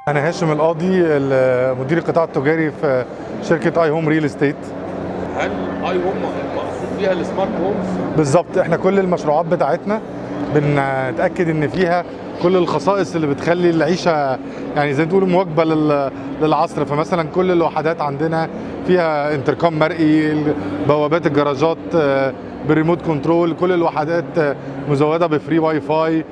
أنا هاشم القاضي مدير القطاع التجاري في شركة اي هوم ريل استيت هل اي هوم مقصود بيها السمارت هومز؟ بالظبط احنا كل المشروعات بتاعتنا بنتاكد ان فيها كل الخصائص اللي بتخلي العيشه يعني زي ما تقولوا مواكبه لل- للعصر فمثلا كل الوحدات عندنا فيها انتركام مرئي بوابات الجراجات آه، بالريموت كنترول كل الوحدات آه، مزوده بفري واي فاي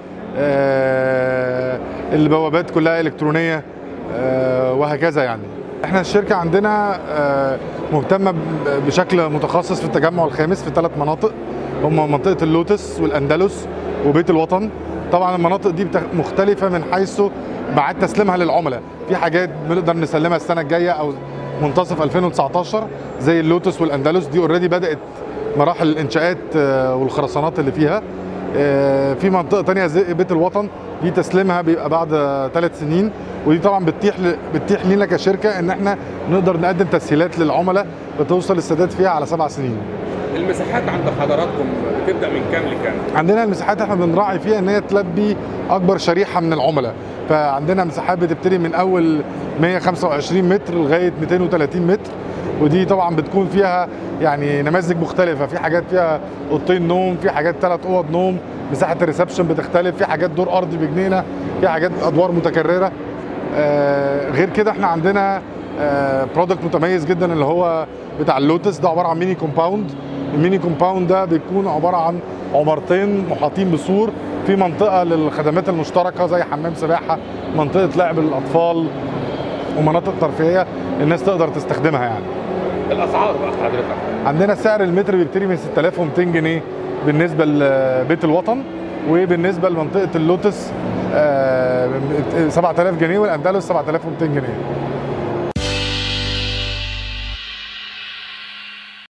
آه، البوابات كلها الكترونيه آه، وهكذا يعني احنا الشركه عندنا آه، مهتمه ب- بشكل متخصص في التجمع الخامس في ثلاث مناطق هم منطقه اللوتس والاندلس وبيت الوطن طبعا المناطق دي بتخ- مختلفه من حيث بعد تسليمها للعملاء في حاجات بنقدر نسلمها السنه الجايه او منتصف 2019 زي اللوتس والاندلس دي اوريدي بدات مراحل الانشاءات آه، والخرسانات اللي فيها آه، في منطقه تانية زي بيت الوطن دي تسليمها بيبقى بعد ثلاث سنين ودي طبعا بتتيح ل- بتتيح لينا كشركه ان احنا نقدر نقدم تسهيلات للعملاء بتوصل السداد فيها على سبع سنين المساحات عند حضراتكم بتبدا من كام لكام؟ عندنا المساحات احنا بنراعي فيها ان هي تلبي اكبر شريحه من العملاء فعندنا مساحات بتبتدي من اول 125 متر لغايه 230 متر ودي طبعا بتكون فيها يعني نماذج مختلفه في حاجات فيها اوضتين نوم في حاجات ثلاث اوض نوم مساحه الريسبشن بتختلف في حاجات دور ارضي بجنينه في حاجات ادوار متكرره آه غير كده احنا عندنا برودكت متميز جدا اللي هو بتاع اللوتس ده عباره عن ميني كومباوند الميني كومباوند ده بيكون عباره عن عمارتين محاطين بسور في منطقه للخدمات المشتركه زي حمام سباحه منطقه لعب للاطفال ومناطق ترفيهيه الناس تقدر تستخدمها يعني الاسعار بقى حضرتك عندنا سعر المتر بيبتدي من 6200 جنيه بالنسبه لبيت الوطن وبالنسبه لمنطقه اللوتس آه، 7000 جنيه والاندلس 7200 جنيه